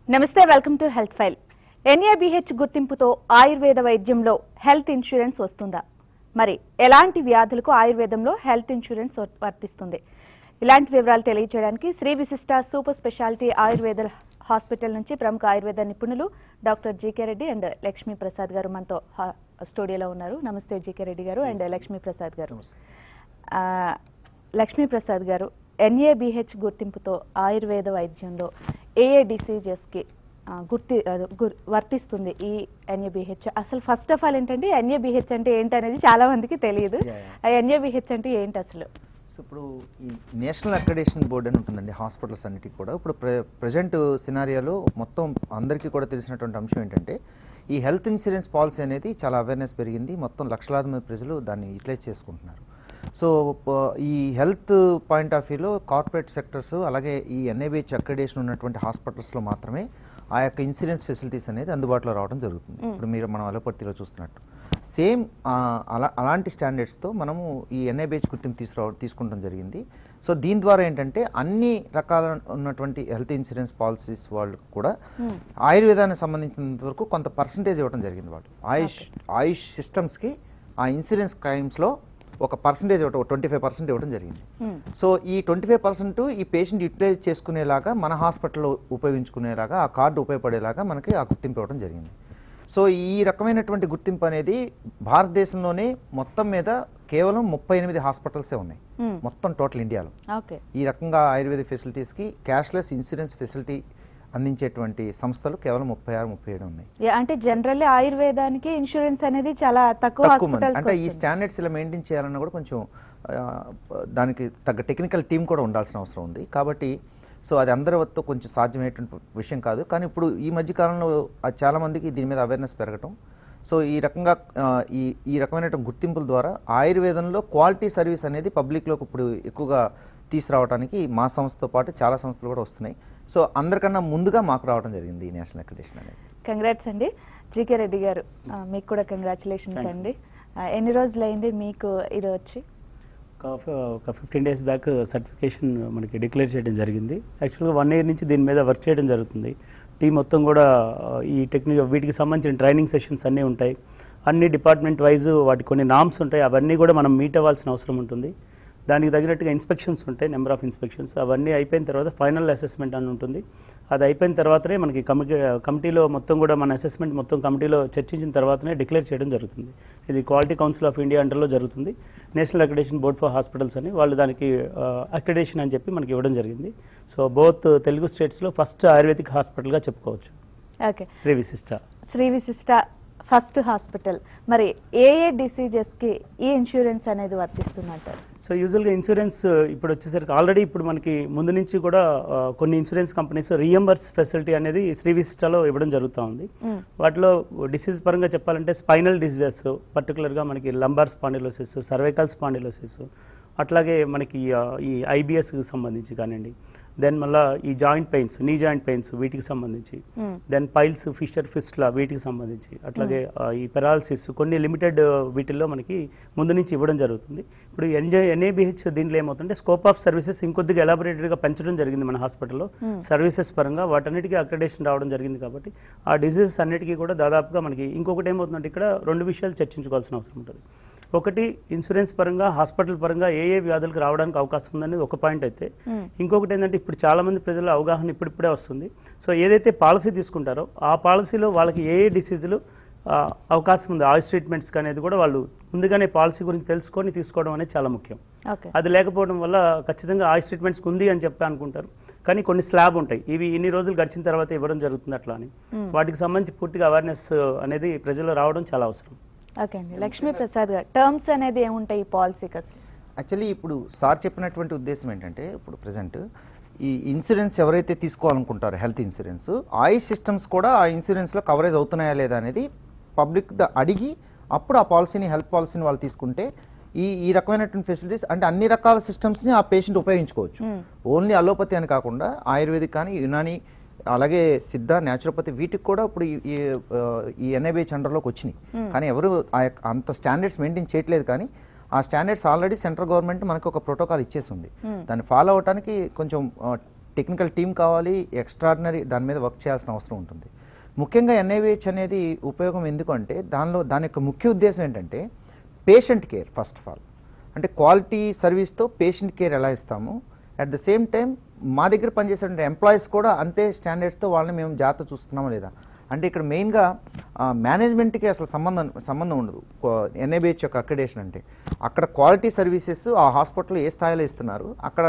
నమస్తే welcome to health file NABH గుర్తింపుతో ఆయుర్వేద వైద్యంలో హెల్త్ ఇన్సూరెన్స్ వస్తుందా మరి ఎలాంటి వ్యాధులకు ఆయుర్వేదంలో హెల్త్ ఇన్సూరెన్స్ వ- వర్తిస్తుంది ఇలాంటి వివరాలు తెలియజేయడానికి Shri Vishishta super speciality Ayurveda hospital నుంచి ప్రముఖ ఆయుర్వేద నిపుణులు doctor GK Reddy and Lakshmi Prasad గారు మనతో హా- స్టూడియోలో ఉన్నారు నమస్తే జీకే రెడ్డి గారు అండ్ లక్ష్మీ ప్రసాద్ గారు ఆ, లక్ష్మీ ప్రసాద్ గారు ఎన్ఏబిహెచ్ గుర్తింపుతో ఆయుర్వేద వైద్యంలో ఏ ఏ డిసీజెస్కి గుర్తి ఆ, గుర్- వర్తిస్తుంది ఈ ఎన్ఏబిహెచ్ అసలు ఫస్ట్ ఆఫ్ ఆల్ ఏంటంటే ఎన్ఏబిహెచ్ అంటే ఏంటి అనేది చాలా మందికి తెలియదు Yeah, yeah. ఆ ఎన్ఏబిహెచ్ అంటే ఏంటి అసలు సో ఇప్పుడు ఈ నేషనల్ అక్రిడేషన్ బోర్డు అని ఉంటుందండి హాస్పిటల్స్ అన్నిటికీ కూడా ఇప్పుడు ప్ర ప్రజెంట్ సినారియాలో మొత్తం అందరికీ కూడా తెలిసినటువంటి అంశం ఏంటంటే ఈ హెల్త్ ఇన్సూరెన్స్ పాలసీ అనేది చాలా అవేర్నెస్ పెరిగింది మొత్తం లక్షలాది మంది ప్రజలు దాన్ని యూటిలైజ్ చేసుకుంటున్నారు సో ప- ఈ హెల్త్ పాయింట్ ఆఫ్ వ్యూలో కార్పొరేట్ సెక్టర్స్ అలాగే ఈ ఎన్ఐబిహెచ్ అక్రిడేషన్ ఉన్నటువంటి హాస్పిటల్స్లో మాత్రమే ఆ యొక్క ఇన్సూరెన్స్ ఫెసిలిటీస్ అనేది అందుబాటులో రావడం జరుగుతుంది Mm. ఇప్పుడు మీరు మనం అలపర్తిలో చూస్తున్నట్టు సేమ్ అలా అలాంటి స్టాండర్డ్స్తో మనము ఈ ఎన్ఐబిహెచ్ గుర్తింపు తీసుకురావ తీసుకుంటాం జరిగింది సో దీని ద్వారా ఏంటంటే అన్ని రకాల ఉన్నటువంటి హెల్త్ ఇన్సూరెన్స్ పాలసీస్ వాళ్ళు కూడా Hmm. ఆయుర్వేదానికి సంబంధించినంత వరకు కొంత పర్సంటేజ్ ఇవ్వడం జరిగింది వాళ్ళు ఆయుష్ ఆయుష్ సిస్టమ్స్కి ఆ ఇన్సూరెన్స్ క్లైమ్స్లో ఒక పర్సంటేజ్ ఇవ్వడం ట్వంటీ ఫైవ్ పర్సెంట్ ఇవ్వడం జరిగింది Hmm. సో ఈ ట్వంటీ ఫైవ్ పర్సెంట్ ఈ పేషెంట్ యూటిలైజ్ చేసుకునేలాగా మన హాస్పిటల్లో ఉపయోగించుకునేలాగా ఆ కార్డు ఉపయోగపడేలాగా మనకి ఆ గుర్తింపు ఇవ్వడం జరిగింది సో ఈ రకమైనటువంటి గుర్తింపు అనేది భారతదేశంలోనే మొత్తం మీద కేవలం ముప్పై ఎనిమిది హాస్పిటల్సే ఉన్నాయి Hmm. మొత్తం టోటల్ ఇండియాలో ఓకే ఈ రకంగా ఆయుర్వేదిక్ ఫెసిలిటీస్కి క్యాష్లెస్ ఇన్సూరెన్స్ ఫెసిలిటీ అందించేటువంటి సంస్థలు కేవలం ముప్పై ఆరు ముప్పై ఏడు ఉన్నాయి Yeah, అంటే జనరల్లీ ఆయుర్వేదానికి ఇన్సూరెన్స్ అనేది చాలా తక్కువ తక్కువ మంది హాస్పిటల్స్ అంటే ఈ స్టాండర్డ్స్ ఇలా మెయింటైన్ చేయాలన్నా కూడా కొంచెం ఆ, దానికి తగ్గ టెక్నికల్ టీం కూడా ఉండాల్సిన అవసరం ఉంది కాబట్టి సో అది అందరితో కొంచెం సాధ్యమయ్యేటువంటి విషయం కాదు కానీ ఇప్పుడు ఈ మధ్య కాలంలో అది చాలా మందికి దీని మీద అవేర్నెస్ పెరగటం సో ఈ రకంగా ఆ, ఈ ఈ రకమైనటువంటి గుర్తింపుల ద్వారా ఆయుర్వేదంలో క్వాలిటీ సర్వీస్ అనేది పబ్లిక్లోకి ఇప్పుడు ఎక్కువగా తీసుకురావడానికి మా సంస్థతో పాటు చాలా సంస్థలు కూడా వస్తున్నాయి సో అందరికన్నా ముందుగా మాకు రావడం జరిగింది ఈ నేషనల్ అక్రిడేషన్ అనేది కంగ్రాట్స్ అండి జీకే రెడ్డి గారు ఆ, మీకు కూడా కంగ్రాచులేషన్స్ Thanks. అండి ఆ, ఎన్ని రోజులు అయింది మీకు ఇది వచ్చి ఒక ఫ- ఒక ఫిఫ్టీన్ డేస్ బ్యాక్ సర్టిఫికేషన్ మనకి డిక్లేర్ చేయడం జరిగింది యాక్చువల్గా వన్ ఇయర్ నుంచి దీని మీద వర్క్ చేయడం జరుగుతుంది టీం మొత్తం కూడా ఆ, ఈ టెక్నిక్ వీటికి సంబంధించిన ట్రైనింగ్ సెషన్స్ అన్నీ ఉంటాయి అన్ని డిపార్ట్మెంట్ వైజ్ వాటి కొన్ని నామ్స్ ఉంటాయి అవన్నీ కూడా మనం మీట్ అవ్వాల్సిన అవసరం ఉంటుంది దానికి తగినట్టుగా ఇన్స్పెక్షన్స్ ఉంటాయి నెంబర్ ఆఫ్ ఇన్స్పెక్షన్స్ అవన్నీ అయిపోయిన తర్వాత ఫైనల్ అసెస్మెంట్ అని ఉంటుంది అది అయిపోయిన తర్వాతనే మనకి కమిటీ కమిటీలో మొత్తం కూడా మన అసెస్మెంట్ మొత్తం కమిటీలో చర్చించిన తర్వాతనే డిక్లేర్ చేయడం జరుగుతుంది ఇది క్వాలిటీ కౌన్సిల్ ఆఫ్ ఇండియా అండర్లో జరుగుతుంది national accreditation board for hospitals అని వాళ్ళు దానికి అక్రిడేషన్ అని చెప్పి మనకి ఇవ్వడం జరిగింది సో బోత్ తెలుగు స్టేట్స్లో ఫస్ట్ ఆయుర్వేదిక్ హాస్పిటల్గా చెప్పుకోవచ్చు ఓకే శ్రీ విశిష్ట శ్రీ విశిష్ట ఫస్ట్ హాస్పిటల్ మరి ఏ ఏ డిసీజెస్ కి ఈ ఇన్సూరెన్స్ అనేది వర్తిస్తుందంటారు సో యూజువల్గా ఇన్సూరెన్స్ ఇప్పుడు వచ్చేసరికి ఆల్రెడీ ఇప్పుడు మనకి ముందు నుంచి కూడా ఆ, కొన్ని ఇన్సూరెన్స్ కంపెనీస్ రీఎంబర్స్ ఫెసిలిటీ అనేది శ్రీ విశిష్టలో ఇవ్వడం జరుగుతూ ఉంది మ్మ్. వాటిలో డిసీజ్ పరంగా చెప్పాలంటే స్పైనల్ డిసీజెస్ పర్టికులర్గా మనకి లంబార్ స్పాండిలోసిస్ సర్వైకల్ స్పాండిలోసిస్ అట్లాగే మనకి ఆ, ఈ ఐబిఎస్కి సంబంధించి కానివ్వండి దెన్ మళ్ళా ఈ joint pains knee joint pains వీటికి సంబంధించి మ్మ్. దెన్ పైల్స్ ఫిషర్ ఫిస్ట్లా వీటికి సంబంధించి అట్లాగే ఆ, ఈ పెరాలసిస్ కొన్ని లిమిటెడ్ వీటిల్లో మనకి ముందు నుంచి ఇవ్వడం జరుగుతుంది ఇప్పుడు ఎన్జే ఎన్ఏబిహెచ్ దీంట్లో ఏమవుతుంటే స్కోప్ ఆఫ్ సర్వీసెస్ ఇంకొద్దిగా ఎలాబొరేటెడ్గా పెంచడం జరిగింది మన హాస్పిటల్లో Hmm. సర్వీసెస్ పరంగా వాటన్నిటికీ అక్రిడేషన్ రావడం జరిగింది కాబట్టి ఆ డిసీజెస్ అన్నిటికీ కూడా దాదాపుగా మనకి ఇంకొకటి ఏమవుతుందంటే ఇక్కడ రెండు విషయాలు చర్చించుకోవాల్సిన అవసరం ఉంటుంది ఒకటి ఇన్సూరెన్స్ పరంగా హాస్పిటల్ పరంగా ఏ ఏ వ్యాధులకు రావడానికి అవకాశం ఉందనేది ఒక పాయింట్ అయితే మ్మ్. ఇంకొకటి ఏంటంటే ఇప్పుడు చాలా మంది ప్రజల అవగాహన ఇప్పుడిప్పుడే వస్తుంది సో ఏదైతే పాలసీ తీసుకుంటారో ఆ పాలసీలో వాళ్ళకి ఏ ఏ డిసీజులు ఆ, అవకాశం ఉంది ఆయుష్ ట్రీట్మెంట్స్కి అనేది కూడా వాళ్ళు ముందుగానే పాలసీ గురించి తెలుసుకొని తీసుకోవడం అనేది చాలా ముఖ్యం ఓకే అది లేకపోవడం వల్ల ఖచ్చితంగా ఆయుష్ ట్రీట్మెంట్స్కి ఉంది అని చెప్పి అనుకుంటారు కానీ కొన్ని స్లాబ్ ఉంటాయి ఇవి ఇన్ని రోజులు గడిచిన తర్వాత ఇవ్వడం జరుగుతుంది అట్లా అని మ్మ్. వాటికి సంబంధించి పూర్తిగా అవేర్నెస్ అనేది ప్రజల్లో రావడం చాలా అవసరం ఓకే అండి లక్ష్మీ ప్రసాద్ గారు టర్మ్స్ అనేది ఏముంటాయి ఈ పాలసీకి అసలు యాక్చువల్లీ ఇప్పుడు సార్ చెప్పినటువంటి ఉద్దేశం ఏంటంటే ఇప్పుడు ప్రజెంట్ ఈ ఇన్సూరెన్స్ ఎవరైతే తీసుకోవాలనుకుంటారో హెల్త్ ఇన్సూరెన్స్ ఆయుష్ సిస్టమ్స్ కూడా ఆ ఇన్సూరెన్స్లో కవరేజ్ అవుతున్నాయా లేదా అనేది పబ్లిక్ అడిగి అప్పుడు ఆ పాలసీని హెల్త్ పాలసీని వాళ్ళు తీసుకుంటే ఈ ఈ రకమైనటువంటి ఫెసిలిటీస్ అంటే అన్ని రకాల సిస్టమ్స్ని ఆ పేషెంట్ ఉపయోగించుకోవచ్చు మ్మ్. ఓన్లీ అలోపతి అని కాకుండా ఆయుర్వేదిక్ కానీ యునాని అలాగే సిద్ధ న్యాచురోపతి వీటికి కూడా ఇప్పుడు ఈ- ఈ ఆ, ఈ ఎన్ఐబిహెచ్ అండర్లోకి వచ్చినాయి Hmm. కానీ ఎవరు ఆ యొక్క అంత స్టాండర్డ్స్ మెయింటైన్ చేయట్లేదు కానీ ఆ స్టాండర్డ్స్ ఆల్రెడీ సెంట్రల్ గవర్నమెంట్ మనకు ఒక ప్రోటోకాల్ ఇచ్చేసింది Hmm. దాన్ని ఫాలో అవడానికి కొంచెం టెక్నికల్ టీం కావాలి ఎక్స్ట్రాడినరీ దాని మీద వర్క్ చేయాల్సిన అవసరం ఉంటుంది ముఖ్యంగా ఎన్ఐవిహెచ్ అనేది ఉపయోగం ఎందుకంటే దానిలో దాని యొక్క ముఖ్య ఉద్దేశం ఏంటంటే patient care first of all అంటే క్వాలిటీ సర్వీస్తో పేషెంట్ కేర్ ఎలా ఇస్తాము అట్ ద సేమ్ టైం మా దగ్గర పనిచేసే ఎంప్లాయీస్ కూడా అంతే స్టాండర్డ్స్తో వాళ్ళని మేము జాగ్రత్త చూస్తున్నామా లేదా అంటే ఇక్కడ మెయిన్గా మేనేజ్మెంట్కి అసలు సంబంధం సంబంధం ఉండదు ఎన్ఐబిహెచ్ యొక్క అక్రిడేషన్ అంటే అక్కడ క్వాలిటీ సర్వీసెస్ ఆ హాస్పిటల్ ఏ స్థాయిలో ఇస్తున్నారు అక్కడ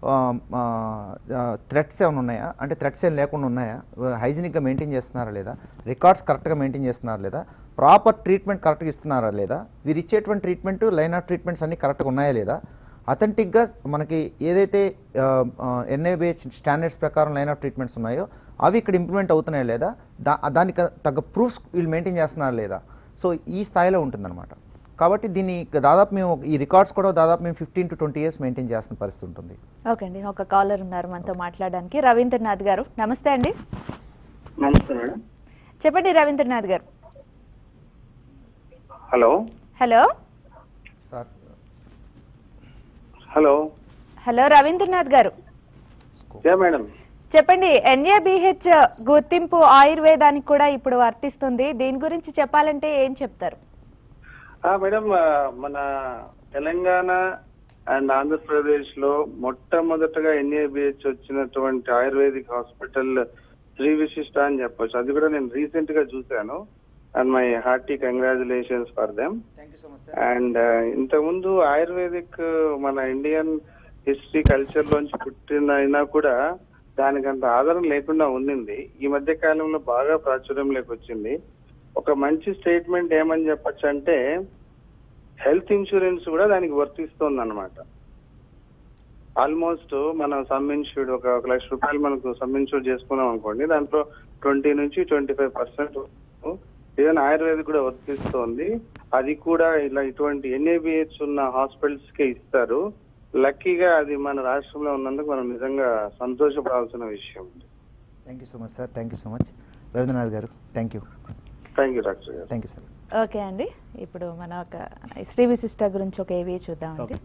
థ్రెట్స్ ఏమైనా ఉన్నాయా అంటే థ్రెట్స్ ఏం లేకుండా ఉన్నాయా హైజీనిక్గా మెయింటైన్ చేస్తున్నారా లేదా రికార్డ్స్ కరెక్ట్గా మెయింటైన్ చేస్తున్నారా లేదా ప్రాపర్ ట్రీట్మెంట్ కరెక్ట్గా ఇస్తున్నారా లేదా వీరు ఇచ్చేటువంటి ట్రీట్మెంట్ లైన్ ఆఫ్ ట్రీట్మెంట్స్ అన్ని కరెక్ట్గా ఉన్నాయా లేదా అథెంటిక్గా మనకి ఏదైతే ఎన్ఐబిహెచ్ స్టాండర్డ్స్ ప్రకారం లైన్ ఆఫ్ ట్రీట్మెంట్స్ ఉన్నాయో అవి ఇక్కడ ఇంప్లిమెంట్ అవుతున్నాయా లేదా దా దానికి తగ్గ ప్రూఫ్స్ వీళ్ళు మెయింటైన్ చేస్తున్నారా లేదా సో ఈ స్థాయిలో ఉంటుందన్నమాట కాబట్టి దీన్ని దాదాపు మేము ఈ రికార్డ్స్ కూడా దాదాపు మేము fifteen to twenty years maintain చేస్తున్న పరిస్థితి ఉంటుంది ఓకే అండి ఒక కాలర్ ఉన్నారు మనతో మాట్లాడడానికి రవీంద్రనాథ్ గారు నమస్తే అండి నమస్తే మేడం చెప్పండి రవీంద్రనాథ్ గారు hello hello sir hello hello Ravindranath గారు యా మేడం చెప్పండి ఎన్ఏబిహెచ్ గుర్తింపు ఆయుర్వేదానికి కూడా ఇప్పుడు వర్తిస్తుంది దీని గురించి చెప్పాలంటే ఏం చెప్తారు ఆ, మేడం ఆ, మన తెలంగాణ అండ్ ఆంధ్రప్రదేశ్ లో మొట్టమొదటగా ఎన్ఏబిహెచ్ వచ్చినటువంటి ఆయుర్వేదిక్ హాస్పిటల్ శ్రీ విశిష్ట అని చెప్పొచ్చు అది కూడా నేను రీసెంట్ గా చూశాను and my hearty congratulations for them thank you so much and ఇంతకుముందు ఆయుర్వేదిక్ మన ఇండియన్ హిస్టరీ కల్చర్ లోంచి పుట్టిన అయినా కూడా దానికి అంత ఆధారం లేకుండా ఉండింది ఈ మధ్య కాలంలో బాగా ప్రాచుర్యంలోకి వచ్చింది ఒక మంచి స్టేట్మెంట్ ఏమని చెప్పొచ్చు అంటే హెల్త్ ఇన్సూరెన్స్ కూడా దానికి వర్తిస్తుంది అనమాట ఆల్మోస్ట్ మనం సమ్ ఇన్సూర్డ్ ఒక ఒక లక్ష రూపాయలు మనకు సమ్ ఇన్సూర్ చేసుకున్నాం అనుకోండి దాంట్లో ట్వంటీ నుంచి twenty five percent even ayurvedic కూడా వర్తిస్తోంది అది కూడా ఇలా ఇటువంటి ఎన్ఏబిహెచ్ ఉన్న హాస్పిటల్స్ కే ఇస్తారు లక్కీగా అది మన రాష్ట్రంలో ఉన్నందుకు మనం నిజంగా సంతోషపడాల్సిన విషయం thank you so much sir thank you so much Ravindranath garu thank you thank you doctor garu thank you sir okay అండి ఇప్పుడు మన ఒక శ్రీ విశిష్ట గురించి ఒక ఏవి చూద్దామండి ఓకే.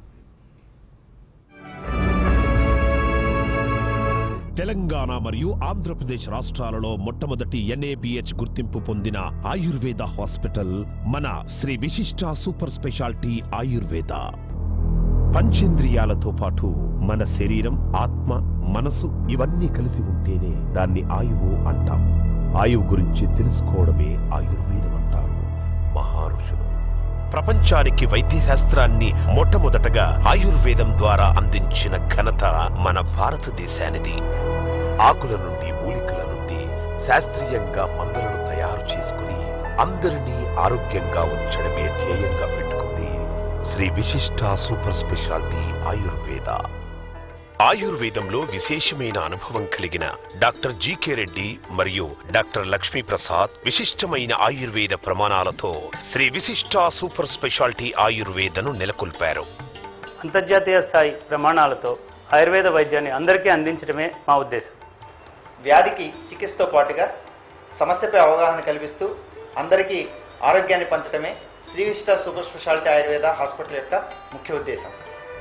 తెలంగాణ మరియు ఆంధ్రప్రదేశ్ రాష్ట్రాలలో మొట్టమొదటి ఎన్ఏబిహెచ్ గుర్తింపు పొందిన ఆయుర్వేద హాస్పిటల్ మన శ్రీ విశిష్ట సూపర్ స్పెషాలిటీ ఆయుర్వేద పంచేంద్రియాలతో పాటు మన శరీరం ఆత్మ మనసు ఇవన్నీ కలిసి ఉంటేనే దాన్ని ఆయువు అంటాం ఆయువు గురించి తెలుసుకోవడమే ఆయుర్వేదం అంటారు మహారుషులు ప్రపంచానికి వైద్య శాస్త్రాన్ని మొట్టమొదటగా ఆయుర్వేదం ద్వారా అందించిన ఘనత మన భారతదేశానిది ఆకుల నుండి మూలికల నుండి శాస్త్రీయంగా మందులను తయారు చేసుకుని అందరినీ ఆరోగ్యంగా ఉంచడమే ధ్యేయంగా పెట్టుకుంది శ్రీ విశిష్ట సూపర్ స్పెషాలిటీ ఆయుర్వేద ఆయుర్వేదంలో విశేషమైన అనుభవం కలిగిన డాక్టర్ జీకే రెడ్డి మరియు డాక్టర్ లక్ష్మీ ప్రసాద్ విశిష్టమైన ఆయుర్వేద ప్రమాణాలతో శ్రీ విశిష్ట సూపర్ స్పెషాలిటీ ఆయుర్వేదను నెలకొల్పారు అంతర్జాతీయ స్థాయి ప్రమాణాలతో ఆయుర్వేద వైద్యాన్ని అందరికీ అందించడమే మా ఉద్దేశం వ్యాధికి చికిత్సతో పాటుగా సమస్యపై అవగాహన కల్పిస్తూ అందరికీ ఆరోగ్యాన్ని పంచడమే Shri Vishta super speciality Ayurveda hospital యొక్క ముఖ్య ఉద్దేశం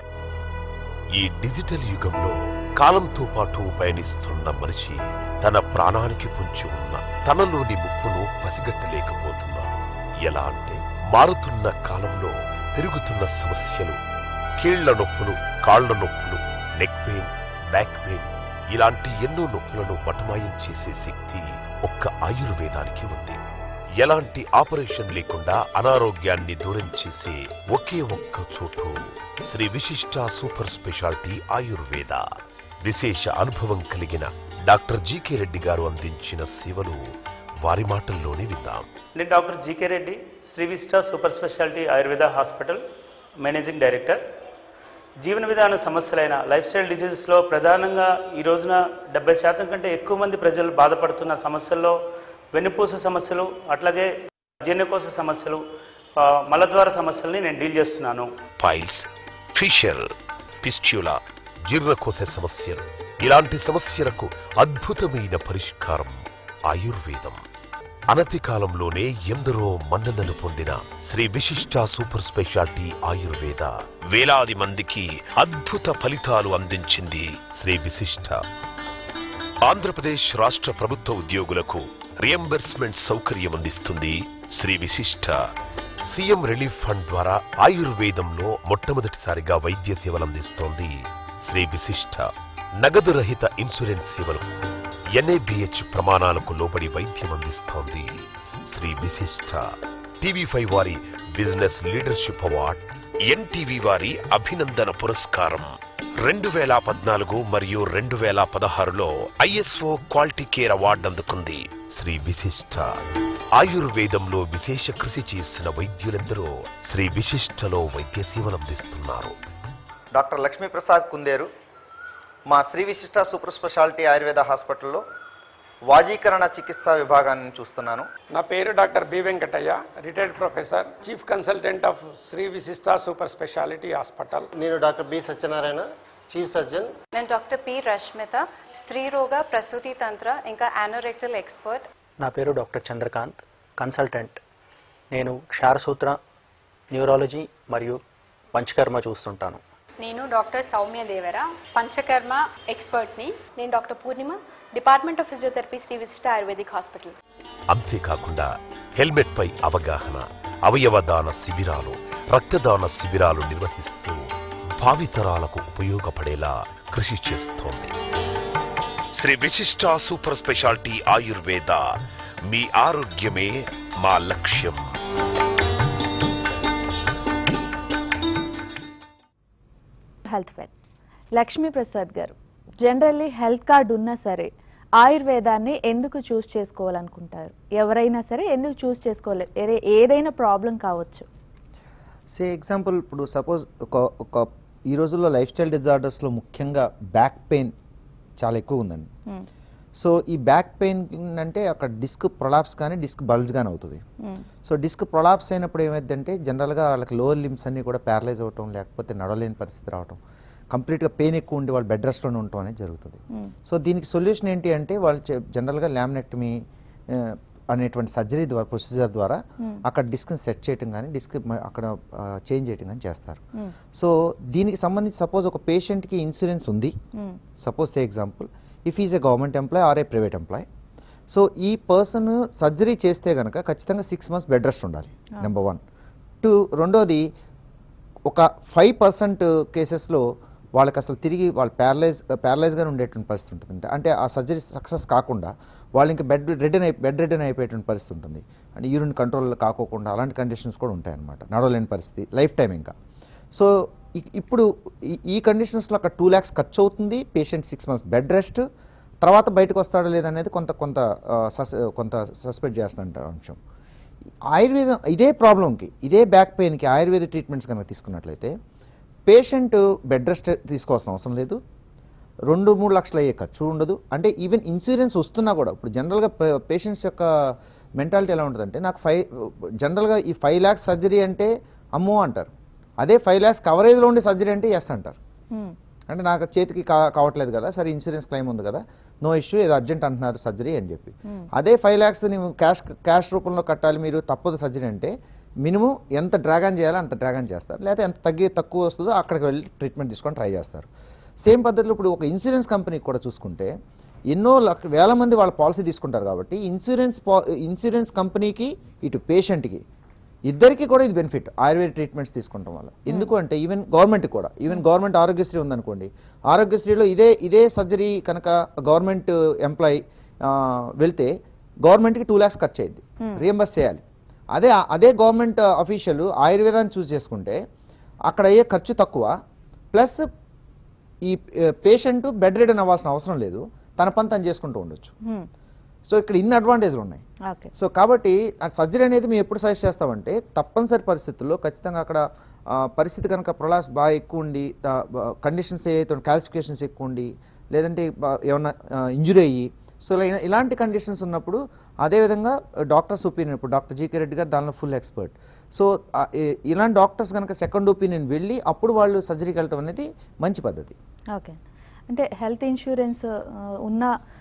ఈ డిజిటల్ యుగంలో కాలంతో పాటు పయనిస్తున్న మనిషి తన ప్రాణానికి పొంచి ఉన్న తనలోని ముప్పును పసిగట్టలేకపోతున్నాడు ఎలా అంటే మారుతున్న కాలంలో పెరుగుతున్న సమస్యలు కీళ్ల నొప్పులు కాళ్ల నొప్పులు నెక్ పెయిన్ బ్యాక్ పెయిన్ ఇలాంటి ఎన్నో నొప్పులను మటమాయం చేసే శక్తి ఒక్క ఆయుర్వేదానికి ఉంది ఎలాంటి ఆపరేషన్ లేకుండా అనారోగ్యాన్ని దూరం చేసే ఒకే ఒక్క చోటు శ్రీ విశిష్ట సూపర్ స్పెషాలిటీ ఆయుర్వేద విశేష అనుభవం కలిగిన డాక్టర్ జీకే రెడ్డి గారు అందించిన సేవలు వారి మాటల్లోనే విందాం నేను doctor GK Reddy Shri Vista super speciality Ayurveda hospital managing director జీవన విధాన సమస్యలైన లైఫ్ స్టైల్ డిజీజెస్లో ప్రధానంగా ఈ రోజున డెబ్బై శాతం కంటే ఎక్కువ మంది ప్రజలు బాధపడుతున్న సమస్యల్లో వెన్నుపూస సమస్యలు అట్లాగే జీర్ణకోశ సమస్యలు ఆ, మలద్వార సమస్యల్ని నేను డీల్ చేస్తున్నాను పైల్స్ ఫిషర్ పిస్ట్యులా జీర్ణకోశ సమస్యలు ఇలాంటి సమస్యలకు అద్భుతమైన పరిష్కారం ఆయుర్వేదం అనతి కాలంలోనే ఎందరో మన్ననలు పొందిన శ్రీ విశిష్ట సూపర్ స్పెషాలిటీ ఆయుర్వేద వేలాది మందికి అద్భుత ఫలితాలు అందించింది శ్రీ విశిష్ట ఆంధ్రప్రదేశ్ రాష్ట్ర ప్రభుత్వ ఉద్యోగులకు రియంబర్స్మెంట్ సౌకర్యం అందిస్తుంది శ్రీ విశిష్ట సీఎం రిలీఫ్ ఫండ్ ద్వారా ఆయుర్వేదంలో మొట్టమొదటిసారిగా వైద్య సేవలు అందిస్తోంది శ్రీ విశిష్ట నగదు రహిత ఇన్సూరెన్స్ సేవలు ఎన్ఏబిహెచ్ ప్రమాణాలకు లోబడి వైద్యం అందిస్తోంది శ్రీ విశిష్ట టీవీ ఫైవ్ వారి బిజినెస్ లీడర్షిప్ అవార్డ్ ఎన్టీవీ వారి అభినందన పురస్కారం రెండు వేల పద్నాలుగు మరియు రెండు వేల పదహారులో ఐఎస్ఓ క్వాలిటీ కేర్ అవార్డు అందుకుంది శ్రీ విశిష్ట ఆయుర్వేదంలో విశేష కృషి చేసిన వైద్యులెందరో శ్రీ విశిష్టలో వైద్య సేవలు అందిస్తున్నారు డాక్టర్ లక్ష్మీప్రసాద్ కుందేరు మా శ్రీ విశిష్ట సూపర్ స్పెషాలిటీ ఆయుర్వేద హాస్పిటల్లో వాజీకరణ చికిత్సా విభాగాన్ని చూస్తున్నాను నా పేరు doctor B Venkataiah retired professor chief consultant of Shri Vishishta super speciality hospital నేను doctor B Satyanarayana chief surgeon నేను డాక్టర్ పి రష్మిత స్త్రీ రోగ ప్రసూతి తంత్ర ఇంకా యానోరెక్టల్ ఎక్స్పర్ట్ నా పేరు డాక్టర్ చంద్రకాంత్ కన్సల్టెంట్ నేను క్షారసూత్ర న్యూరాలజీ మరియు పంచకర్మ చూస్తుంటాను నేను డాక్టర్ సౌమ్య దేవర పంచకర్మ ఎక్స్పర్ట్ని నేను doctor Purnima department of physiotherapy Shri Vishishta ayurvedic hospital అంతేకాకుండా హెల్మెట్ పై అవగాహన అవయవ దాన శిబిరాలు రక్తదాన శిబిరాలు నిర్వహిస్తూ భావితరాలకు ఉపయోగపడేలా కృషి చేస్తోంది శ్రీ విశిష్ట సూపర్ స్పెషాలిటీ ఆయుర్వేద మీ ఆరోగ్యమే మా లక్ష్యం హెల్త్ ఫెడ్ లక్ష్మీ ప్రసాద్ గారు జనరల్లీ హెల్త్ కార్డు ఉన్నా సరే ఆయుర్వేదాన్ని ఎందుకు చూస్ చేసుకోవాలనుకుంటారు ఎవరైనా సరే ఎందుకు చూస్ చేసుకోవాలి ఏదే- ఏదైనా ప్రాబ్లం కావచ్చు సే ఎగ్జాంపుల్ ఇప్పుడు సపోజ్ ఒక ఒక ఈ రోజుల్లో లైఫ్ స్టైల్ డిజార్డర్స్లో ముఖ్యంగా బ్యాక్ పెయిన్ చాలా ఎక్కువ ఉందండి మ్మ్. సో ఈ బ్యాక్ పెయిన్ అంటే అక్కడ డిస్క్ ప్రొలాప్స్ కానీ డిస్క్ బల్జ్ కానీ అవుతుంది మ్మ్. సో డిస్క్ ప్రొలాప్స్ అయినప్పుడు ఏమైందంటే జనరల్గా వాళ్ళకి లోవర్ లిమ్స్ అన్ని కూడా ప్యారలైజ్ అవటం లేకపోతే నడవలేని పరిస్థితి రావటం కంప్లీట్గా పెయిన్ ఎక్కువ ఉండి వాళ్ళు బెడ్ రెస్ట్లోనే ఉండటం అనేది జరుగుతుంది మ్మ్. సో దీనికి సొల్యూషన్ ఏంటి అంటే వాళ్ళు చే- జనరల్గా లామినెక్టమీ అనేటువంటి సర్జరీ ద్వారా ప్రొసీజర్ ద్వారా మ్మ్. అక్కడ డిస్క్ని సెట్ చేయటం కానీ డిస్క్ అక్కడ చేంజ్ చేయటం కానీ చేస్తారు మ్మ్. సో దీనికి సంబంధించి సపోజ్ ఒక పేషెంట్కి ఇన్సూరెన్స్ ఉంది hmm. Suppose say example if is a government employee or a private employee so ఈ పర్సన్ సర్జరీ చేస్తే కనుక ఖచ్చితంగా సిక్స్ మంత్స్ బెడ్ రెస్ట్ ఉండాలి Ah. నెంబర్ వన్ టూ రెండోది ఒక ఫైవ్ పర్సెంట్ కేసెస్లో వాళ్ళకి అసలు తిరిగి వాళ్ళు ప్యారలైజ్ ప్యారలైజ్గానే ఉండేటువంటి పరిస్థితి ఉంటుంది అంటే- అంటే ఆ సర్జరీ సక్సెస్ కాకుండా వాళ్ళు ఇంకా బెడ్ రెడెన్ అయి బెడ్ రెడెన్ అయిపోయేటువంటి పరిస్థితి ఉంటుంది అంటే యూరిన్ కంట్రోల్ కాకోకుండా అలాంటి కండిషన్స్ కూడా ఉంటాయన్నమాట నడవలేని పరిస్థితి లైఫ్ టైం ఇంకా సో ఇ- ఇప్పుడు ఈ- ఈ కండిషన్స్లో అక్కడ టూ ల్యాక్స్ ఖర్చు అవుతుంది patient six months bed rest తర్వాత బయటకు వస్తాడో లేదనేది కొంత కొంత ఆ, సస్ కొంత సస్పెక్ట్ చేస్తున్న అంశం ఆయుర్వేదం ఇదే ప్రాబ్లంకి ఇదే బ్యాక్ పెయిన్కి ఆయుర్వేద ట్రీట్మెంట్స్ కనుక తీసుకున్నట్లయితే పేషెంట్ బెడ్ రెస్ట్ తీసుకోవాల్సిన అవసరం లేదు రెండు మూడు లక్షలు అయ్యే ఖర్చు ఉండదు అంటే ఈవెన్ ఇన్సూరెన్స్ వస్తున్నా కూడా ఇప్పుడు జనరల్గా పేషెంట్స్ యొక్క మెంటాలిటీ ఎలా ఉంటుందంటే నాకు ఫైవ్ జనరల్గా ఈ ఫైవ్ ల్యాక్స్ సర్జరీ అంటే అమ్మో అంటారు అదే ఫైవ్ ల్యాక్స్ కవరేజ్లో ఉండే సర్జరీ అంటే ఎస్ అంటారు మ్మ్. అంటే నాకు చేతికి కా కావట్లేదు కదా సరే ఇన్సూరెన్స్ క్లెయిమ్ ఉంది కదా నో ఇష్యూ ఏదో అర్జెంట్ అంటున్నారు సర్జరీ అని చెప్పి మ్మ్. అదే ఫైవ్ ల్యాక్స్ నీవు క్యాష్ క్యాష్ రూపంలో కట్టాలి మీరు తప్పదు సర్జరీ అంటే మినిమం ఎంత డ్రాగన్ చేయాలో అంత డ్రాగన్ చేస్తారు లేకపోతే ఎంత తగ్గి తక్కువ వస్తుందో అక్కడికి వెళ్ళి ట్రీట్మెంట్ తీసుకొని ట్రై చేస్తారు సేమ్ పద్ధతిలో ఇప్పుడు ఒక ఇన్సూరెన్స్ కంపెనీకి కూడా చూసుకుంటే ఎన్నో లక్ష వేల మంది వాళ్ళ పాలసీ తీసుకుంటారు కాబట్టి ఇన్సూరెన్స్ పా- ఇన్సూరెన్స్ కంపెనీకి ఇటు పేషెంట్కి ఇద్దరికి కూడా ఇది బెనిఫిట్ ఆయుర్వేద ట్రీట్మెంట్స్ తీసుకుంటాం వల్ల ఎందుకు అంటే ఈవెన్ గవర్నమెంట్ కూడా ఈవెన్ గవర్నమెంట్ ఆరోగ్యశ్రీ ఉందనుకోండి ఆరోగ్యశ్రీలో ఇదే ఇదే సర్జరీ కనుక గవర్నమెంట్ ఎంప్లాయీ వెళ్తే గవర్నమెంట్కి టూ ల్యాక్స్ ఖర్చు అయ్యింది Hmm. రియంబర్స్ చేయాలి అదే అదే గవర్నమెంట్ అఫీషియల్ ఆయుర్వేదాన్ని చూస్ చేసుకుంటే అక్కడ అయ్యే ఖర్చు తక్కువ ప్లస్ ఈ పేషెంట్ బెడ్ రిడన్ అవ్వాల్సిన అవసరం లేదు తన పని తను చేసుకుంటూ ఉండొచ్చు మ్మ్. సో ఇక్కడ ఇన్ని అడ్వాంటేజ్లు ఉన్నాయి ఓకే సో కాబట్టి ఆ సర్జరీ అనేది మేము ఎప్పుడు సజెస్ట్ చేస్తామంటే తప్పనిసరి పరిస్థితుల్లో ఖచ్చితంగా అక్కడ ఆ, పరిస్థితి కనుక ప్రొలాస్ బాగా ఎక్కువ ఉండి కండిషన్స్ ఏవైతే క్యాల్సిఫికేషన్స్ ఎక్కువ ఉండి లేదంటే బా- ఏమన్నా ఇంజురీ అయ్యి సో ఇలా- ఇలాంటి కండిషన్స్ ఉన్నప్పుడు అదేవిధంగా డాక్టర్స్ ఒపీనియన్ ఇప్పుడు డాక్టర్ జీకే రెడ్డి గారు దానిలో ఫుల్ ఎక్స్పర్ట్ సో ఆ, ఈ- ఇలాంటి డాక్టర్స్ కనుక సెకండ్ ఒపీనియన్ వెళ్ళి అప్పుడు వాళ్ళు సర్జరీకి వెళ్ళటం అనేది మంచి పద్ధతి ఓకే అంటే హెల్త్ ఇన్సూరెన్స్ ఆ, ఉన్న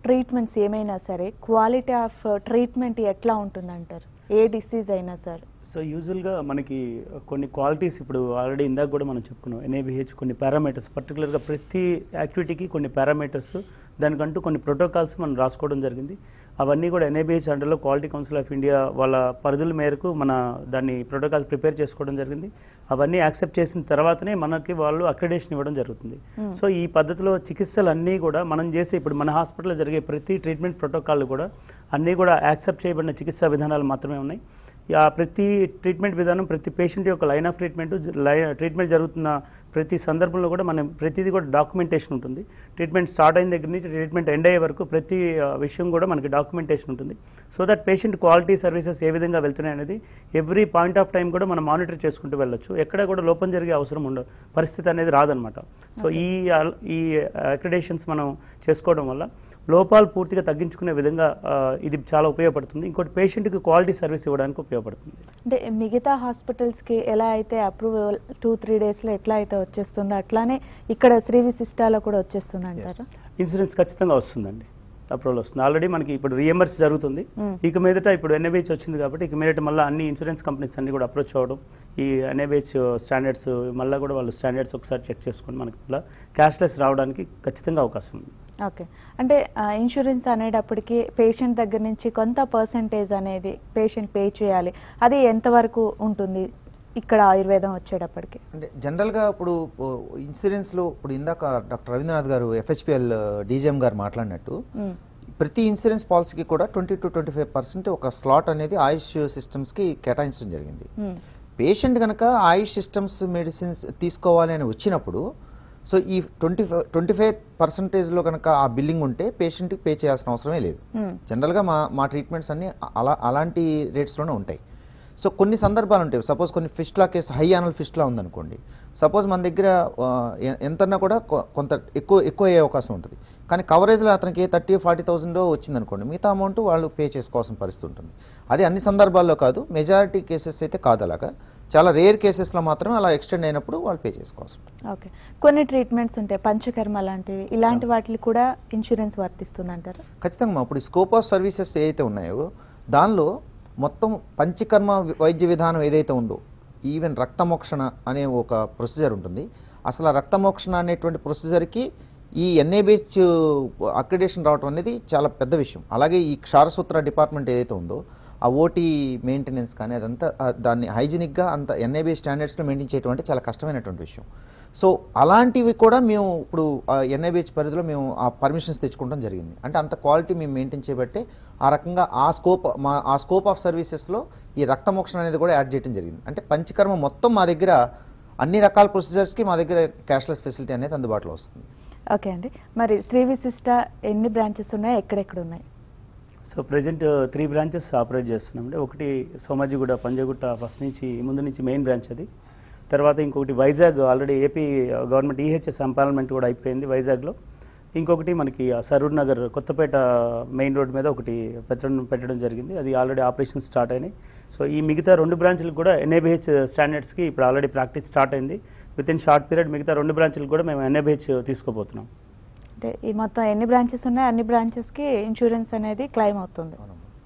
ట్రీట్మెంట్స్ ఏమైనా సరే క్వాలిటీ ఆఫ్ ట్రీట్మెంట్ ఎట్లా ఉంటుందంటారు ఏ డిసీజ్ అయినా సరే సో యూజువల్గా మనకి కొన్ని క్వాలిటీస్ ఇప్పుడు ఆల్రెడీ ఇందాక కూడా మనం చెప్పుకున్నాం ఎన్ఏబిహెచ్ కొన్ని పారామీటర్స్ పర్టికులర్గా ప్రతి యాక్టివిటీకి కొన్ని పారామీటర్స్ దానికంటూ కొన్ని ప్రోటోకాల్స్ మనం రాసుకోవడం జరిగింది అవన్నీ కూడా ఎన్ఏబిహెచ్ అండర్లో క్వాలిటీ కౌన్సిల్ ఆఫ్ ఇండియా వాళ్ళ పరిధుల మేరకు మన దాన్ని ప్రోటోకాల్స్ ప్రిపేర్ చేసుకోవడం జరిగింది అవన్నీ యాక్సెప్ట్ చేసిన తర్వాతనే మనకి వాళ్ళు అక్రిడేషన్ ఇవ్వడం జరుగుతుంది Hmm. సో ఈ పద్ధతిలో చికిత్సలు అన్నీ కూడా మనం చేసే ఇప్పుడు మన హాస్పిటల్లో జరిగే ప్రతి ట్రీట్మెంట్ ప్రోటోకాల్ కూడా అన్నీ కూడా యాక్సెప్ట్ చేయబడిన చికిత్సా విధానాలు మాత్రమే ఉన్నాయి ఆ ప్రతి ట్రీట్మెంట్ విధానం ప్రతి పేషెంట్ యొక్క లైన్ ఆఫ్ ట్రీట్మెంట్ ట్రీట్మెంట్ జరుగుతున్న ప్రతి సందర్భంలో కూడా మనం ప్రతిదీ కూడా డాక్యుమెంటేషన్ ఉంటుంది ట్రీట్మెంట్ స్టార్ట్ అయిన దగ్గర నుంచి ట్రీట్మెంట్ ఎండ్ అయ్యే వరకు ప్రతి ఆ, విషయం కూడా మనకి డాక్యుమెంటేషన్ ఉంటుంది so that patient quality services ఏ విధంగా వెళ్తున్నాయి అనేది ఎవ్రీ పాయింట్ ఆఫ్ టైం కూడా మనం మానిటర్ చేసుకుంటూ వెళ్ళొచ్చు ఎక్కడ కూడా లోపం జరిగే అవసరం ఉండదు పరిస్థితి అనేది రాదనమాట సో ఈ అల్- ఈ అక్రిడేషన్స్ మనం చేసుకోవడం వల్ల లోపాలు పూర్తిగా తగ్గించుకునే విధంగా ఆ, ఇది చాలా ఉపయోగపడుతుంది ఇంకోటి పేషెంట్కి క్వాలిటీ సర్వీస్ ఇవ్వడానికి ఉపయోగపడుతుంది అంటే మిగతా హాస్పిటల్స్కి ఎలా అయితే అప్రూవల్ టూ త్రీ డేస్లో ఎట్లా అయితే వచ్చేస్తుందో అట్లానే ఇక్కడ శ్రీ విశిష్టాలో కూడా వచ్చేస్తుంది అంటారా ఇన్సూరెన్స్ ఖచ్చితంగా వస్తుందండి అప్రూవల్ వస్తుంది ఆల్రెడీ మనకి ఇప్పుడు రియంబర్స్ జరుగుతుంది మ్మ్. ఇక మీదట ఇప్పుడు ఎన్ఏబిహెచ్ వచ్చింది కాబట్టి ఇక మీదట మళ్ళీ అన్ని ఇన్సూరెన్స్ కంపెనీస్ అన్ని కూడా అప్రోచ్ అవ్వడం ఈ ఎన్ఏబిహెచ్ స్టాండర్డ్స్ మళ్ళీ కూడా వాళ్ళు స్టాండర్డ్స్ ఒకసారి చెక్ చేసుకొని మనకి మళ్ళీ క్యాష్లెస్ రావడానికి ఖచ్చితంగా అవకాశం ఉంది ఓకే అంటే ఇన్సూరెన్స్ అనేటప్పటికి పేషెంట్ దగ్గర నుంచి కొంత పర్సంటేజ్ అనేది పేషెంట్ పే చేయాలి అది ఎంతవరకు ఉంటుంది ఇక్కడ ఆయుర్వేదం వచ్చేటప్పటికి అంటే జనరల్గా ఇప్పుడు ఇన్సూరెన్స్లో ఇప్పుడు ఇందాక డాక్టర్ రవీంద్రనాథ్ గారు ఎఫ్హెచ్పిఎల్ డీజీఎం గారు మాట్లాడినట్టు మ్మ్. ప్రతి ఇన్సూరెన్స్ పాలసీకి కూడా twenty to twenty five percent ఒక స్లాట్ అనేది ఆయుష్ సిస్టమ్స్కి కేటాయించడం జరిగింది మ్మ్. పేషెంట్ కనుక ఆయుష్ సిస్టమ్స్ మెడిసిన్స్ తీసుకోవాలి అని వచ్చినప్పుడు సో ఈ ట్వంటీ ఫైవ్ ట్వంటీ ఫైవ్ పర్సెంటేజ్లో కనుక ఆ బిల్లింగ్ ఉంటే పేషెంట్కి పే చేయాల్సిన అవసరమే లేదు మ్మ్. జనరల్గా మా మా ట్రీట్మెంట్స్ అన్ని అలా అలాంటి రేట్స్లోనే ఉంటాయి సో కొన్ని సందర్భాలు ఉంటాయి సపోజ్ కొన్ని fistula case high anal fistula ఉందనుకోండి సపోజ్ మన దగ్గర ఆ, ఎ- ఎంతన్నా కూడా కొ- కొంత ఎక్కువ ఎక్కువ అయ్యే అవకాశం ఉంటుంది కానీ కవరేజ్లో అతనికి థర్టీ ఫార్టీ థౌసండ్ వచ్చిందనుకోండి మిగతా అమౌంట్ వాళ్ళు పే చేసుకోవాల్సిన పరిస్థితి ఉంటుంది అది అన్ని సందర్భాల్లో కాదు మెజారిటీ కేసెస్ అయితే కాదు అలాగా చాలా రేర్ కేసెస్లో మాత్రమే అలా ఎక్స్టెండ్ అయినప్పుడు వాళ్ళు పే చేసుకోవాల్సి ఉంటుంది ఓకే కొన్ని ట్రీట్మెంట్స్ ఉంటాయి పంచకర్మ లాంటివి ఇలాంటి వాటికి కూడా ఇన్సూరెన్స్ వర్తిస్తుంది అంటారా ఖచ్చితంగా ఇప్పుడు స్కోప్ ఆఫ్ సర్వీసెస్ ఏవైతే ఉన్నాయో దానిలో మొత్తం పంచకర్మ వి- వైద్య విధానం ఏదైతే ఉందో ఈవెన్ రక్తమోక్షణ అనే ఒక ప్రొసీజర్ ఉంటుంది అసలు ఆ రక్తమోక్షణ అనేటువంటి ప్రొసీజర్కి ఈ ఎన్ఏబిహెచ్ అక్రిడేషన్ రావడం అనేది చాలా పెద్ద విషయం అలాగే ఈ క్షారసూత్ర డిపార్ట్మెంట్ ఏదైతే ఉందో ఆ ఓటీ మెయింటెనెన్స్ కానీ అదంతా ఆ దాన్ని హైజీనిక్గా అంత ఎన్ఏబి స్టాండర్డ్స్లో మెయింటైన్ చేయడం అంటే చాలా కష్టమైనటువంటి విషయం సో అలాంటివి కూడా మేము ఇప్పుడు ఎన్ఐబిహెచ్ పరిధిలో మేము ఆ పర్మిషన్స్ తెచ్చుకోవడం జరిగింది అంటే అంత క్వాలిటీ మేము మెయింటైన్ చేయబట్టే ఆ రకంగా ఆ స్కోప్ మా ఆ స్కోప్ ఆఫ్ సర్వీసెస్లో ఈ రక్తమోక్షణ అనేది కూడా యాడ్ చేయడం జరిగింది అంటే పంచకర్మ మొత్తం మా దగ్గర అన్ని రకాల ప్రొసీజర్స్కి మా దగ్గర క్యాష్లెస్ ఫెసిలిటీ అనేది అందుబాటులో వస్తుంది ఓకే అండి మరి శ్రీ విశిష్ట ఎన్ని బ్రాంచెస్ ఉన్నాయి ఎక్కడెక్కడ ఉన్నాయి so present three branches operate చేస్తున్నామండి ఒకటి సోమాజిగూడ పంజగుట్ట ఫస్ట్ నుంచి ముందు నుంచి మెయిన్ బ్రాంచ్ అది తర్వాత ఇంకొకటి Vizag already AP government EHS empanelment కూడా అయిపోయింది వైజాగ్లో ఇంకొకటి మనకి ఆ Saroornagar Kothapet main road మీద ఒకటి పెట్టడం పెట్టడం జరిగింది అది ఆల్రెడీ ఆపరేషన్ స్టార్ట్ అయినాయి సో ఈ మిగతా రెండు బ్రాంచ్లకు కూడా ఎన్ఏబిహెచ్ స్టాండర్డ్స్కి ఇప్పుడు ఆల్రెడీ ప్రాక్టీస్ స్టార్ట్ అయింది విత్ ఇన్ షార్ట్ పీరియడ్ మిగతా రెండు బ్రాంచ్లకు కూడా మేము ఎన్ఏబిహెచ్ తీసుకోబోతున్నాం అంటే ఈ మొత్తం ఎన్ని బ్రాంచెస్ ఉన్నాయి అన్ని బ్రాంచెస్కి ఇన్సూరెన్స్ అనేది క్లెయిమ్ అవుతుంది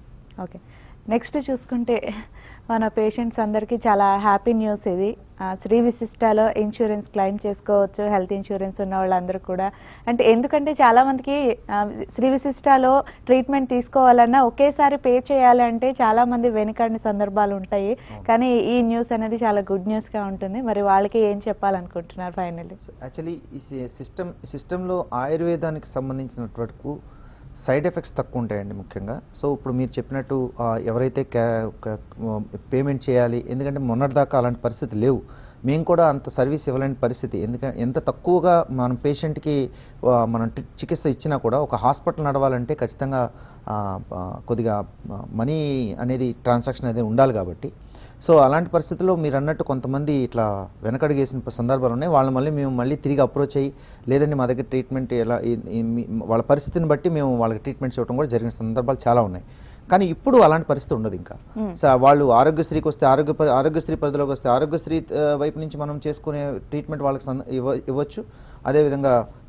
ఓకే నెక్స్ట్ చూసుకుంటే మన పేషెంట్స్ అందరికీ చాలా హ్యాపీ న్యూస్ ఇది ఆ, శ్రీ విశిష్టాలో ఇన్సూరెన్స్ క్లెయిమ్ చేసుకోవచ్చు హెల్త్ ఇన్సూరెన్స్ ఉన్న వాళ్ళందరూ కూడా అంటే ఎందుకంటే చాలా మందికి ఆ, శ్రీ విశిష్టాలో ట్రీట్మెంట్ తీసుకోవాలన్నా ఒకేసారి పే చేయాలంటే చాలా మంది వెనుకాడిన సందర్భాలు ఉంటాయి కానీ ఈ న్యూస్ అనేది చాలా గుడ్ న్యూస్గా ఉంటుంది మరి వాళ్ళకి ఏం చెప్పాలనుకుంటున్నారు ఫైనల్లీ యాక్చువల్లీ ఈ సిస్టమ్ సిస్టంలో ఆయుర్వేదానికి సంబంధించినటువంటి వరకు సైడ్ ఎఫెక్ట్స్ తక్కువ ఉంటాయండి ముఖ్యంగా సో ఇప్పుడు మీరు చెప్పినట్టు ఆ, ఎవరైతే పేమెంట్ చేయాలి ఎందుకంటే మొన్నటిదాకా అలాంటి పరిస్థితి లేవు మేము కూడా అంత సర్వీస్ ఇవ్వలేని పరిస్థితి ఎందుకంటే ఎంత తక్కువగా మనం పేషెంట్కి మనం టి- చికిత్స ఇచ్చినా కూడా ఒక హాస్పిటల్ నడవాలంటే ఖచ్చితంగా ఆ, ఆ, కొద్దిగా మనీ అనేది ట్రాన్సాక్షన్ అనేది ఉండాలి కాబట్టి సో అలాంటి పరిస్థితుల్లో మీరు అన్నట్టు కొంతమంది ఇట్లా వెనకడుగేసిన సందర్భాలు ఉన్నాయి వాళ్ళని మళ్ళీ మేము మళ్ళీ తిరిగి అప్రోచ్ అయ్యి లేదండి మా దగ్గర ట్రీట్మెంట్ ఎలా ఈ- ఈ మీ- వాళ్ళ పరిస్థితిని బట్టి మేము వాళ్ళకి ట్రీట్మెంట్స్ ఇవ్వడం కూడా జరిగిన సందర్భాలు చాలా ఉన్నాయి కానీ ఇప్పుడు అలాంటి పరిస్థితి ఉండదు ఇంకా Hmm. సో వాళ్ళు ఆరోగ్యశ్రీకి వస్తే ఆరోగ్య పరి- ఆరోగ్యశ్రీ పరిధిలోకి వస్తే ఆరోగ్యశ్రీ ఆ, వైపు నుంచి మనం చేసుకునే ట్రీట్మెంట్ వాళ్ళకి సంద- ఇవ్వ ఇవ్వచ్చు అదేవిధంగా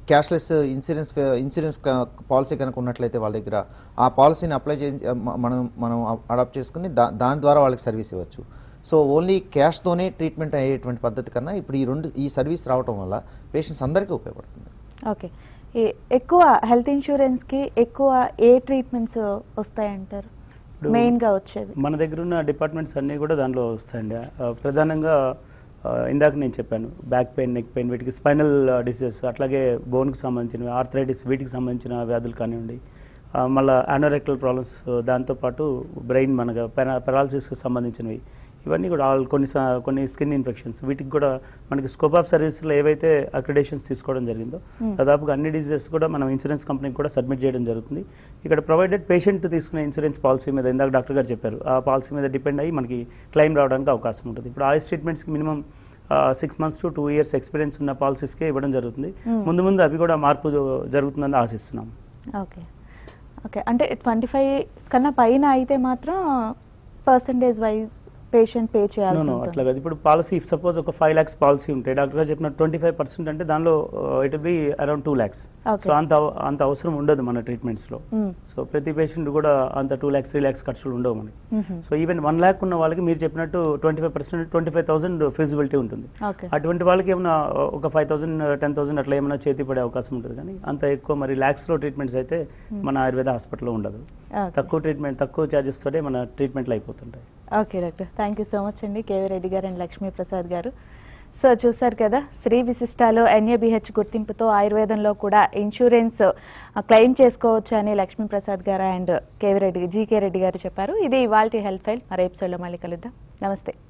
క్యాష్లెస్ ఇన్సూరెన్స్ ఇన్సూరెన్స్ పాలసీ కనుక ఉన్నట్లయితే వాళ్ళ దగ్గర ఆ పాలసీని అప్లై చే మ- మనం మనం అడాప్ట్ చేసుకుని దా దాని ద్వారా వాళ్ళకి సర్వీస్ ఇవ్వచ్చు సో ఓన్లీ క్యాష్తోనే ట్రీట్మెంట్ అయ్యేటువంటి పద్ధతి కన్నా ఇప్పుడు ఈ రెండు ఈ సర్వీస్ రావడం వల్ల పేషెంట్స్ అందరికీ ఉపయోగపడుతుంది ఓకే ఈ ఎక్కువ హెల్త్ ఇన్సూరెన్స్ కి ఎక్కువ ఏ ట్రీట్మెంట్స్ వస్తాయంటారు ఇప్పుడు మెయిన్ గా వచ్చేవి మన దగ్గర ఉన్న డిపార్ట్మెంట్స్ అన్నీ కూడా దానిలో వస్తాయండి ఆ, ప్రధానంగా ఆ, ఇందాక నేను చెప్పాను బ్యాక్ పెయిన్ నెక్ పెయిన్ వీటికి స్పైనల్ డిసీజెస్ అట్లాగే బోన్కి సంబంధించినవి ఆర్థరైటిస్ వీటికి సంబంధించిన వ్యాధులు కానివ్వండి ఆ, మళ్ళా యానోరెక్టల్ ప్రాబ్లమ్స్ దాంతోపాటు బ్రెయిన్ మనకు పెరాలసిస్కి సంబంధించినవి ఇవన్నీ కూడా ఆల్ కొన్ని స- కొన్ని స్కిన్ ఇన్ఫెక్షన్స్ వీటికి కూడా మనకి స్కోప్ ఆఫ్ సర్వీస్లో ఏవైతే అక్రిడేషన్స్ తీసుకోవడం జరిగిందో Hmm. దాదాపుగా అన్ని డిజీజెస్ కూడా మనం ఇన్సూరెన్స్ కంపెనీకి కూడా సబ్మిట్ చేయడం జరుగుతుంది ఇక్కడ ప్రొవైడెడ్ పేషెంట్ తీసుకునే ఇన్సూరెన్స్ పాలసీ మీద ఇందాక డాక్టర్ గారు చెప్పారు ఆ పాలసీ మీద డిపెండ్ అయ్యి మనకి క్లెయిమ్ రావడానికి అవకాశం ఉంటుంది ఇప్పుడు ఆయుష్ ట్రీట్మెంట్స్కి minimum six months to two years experience ఉన్న పాలసీస్కే ఇవ్వడం జరుగుతుంది Hmm. ముందు ముందు అవి కూడా మార్పు జరుగుతుందని ఆశిస్తున్నాం ఓకే ఓకే అంటే ట్వంటీ ఫైవ్ కన్నా పైన అయితే మాత్రం పర్సంటేజ్ వైజ్ పేషెంట్ పే చేయాల్సి నో ఉంటుంది అట్లా కాదు ఇప్పుడు పాలసీ సపోజ్ ఒక ఫైవ్ ల్యాక్స్ పాలసీ ఉంటే డాక్టర్ గారు చెప్పిన ట్వంటీ ఫైవ్ పర్సెంట్ అంటే దానిలో it be around two lakhs Okay. So అంత అవ- అంత అవసరం ఉండదు మన ట్రీట్మెంట్స్లో మ్మ్. సో ప్రతి పేషెంట్ కూడా అంత టూ ల్యాక్స్ త్రీ ల్యాక్స్ ఖర్చులు ఉండవు మనకి hmm. So even one lakh ఉన్న వాళ్ళకి మీరు చెప్పినట్టు twenty five percent twenty five thousand feasibility ఉంటుంది ఓకే అటువంటి వాళ్ళకి ఏమైనా ఒక ఫైవ్ థౌసండ్ టెన్ థౌసండ్ అట్లా ఏమైనా చేతి పడే అవకాశం ఉంటుంది కానీ అంత ఎక్కువ మరి ల్యాక్స్లో ట్రీట్మెంట్స్ అయితే మన ఆయుర్వేద హాస్పిటల్లో ఉండదు ఓకే. తక్కువ ట్రీట్మెంట్ తక్కువ ఛార్జెస్ తోటే మన ట్రీట్మెంట్లు అయిపోతుంటాయి okay doctor thank you so much అండి కేవీ రెడ్డి గారు అండ్ లక్ష్మీ ప్రసాద్ గారు సో చూసారు కదా శ్రీ విశిష్టాలో ఎన్ఏబిహెచ్ గుర్తింపుతో ఆయుర్వేదంలో కూడా ఇన్సూరెన్స్ క్లెయిమ్ చేసుకోవచ్చు అని Lakshmi Prasad garu and KV Reddy GK Reddy garu చెప్పారు ఇది ఇవాళ హెల్త్ ఫైల్ మరో ఎపిసోడ్లో మళ్ళీ కలుద్దాం నమస్తే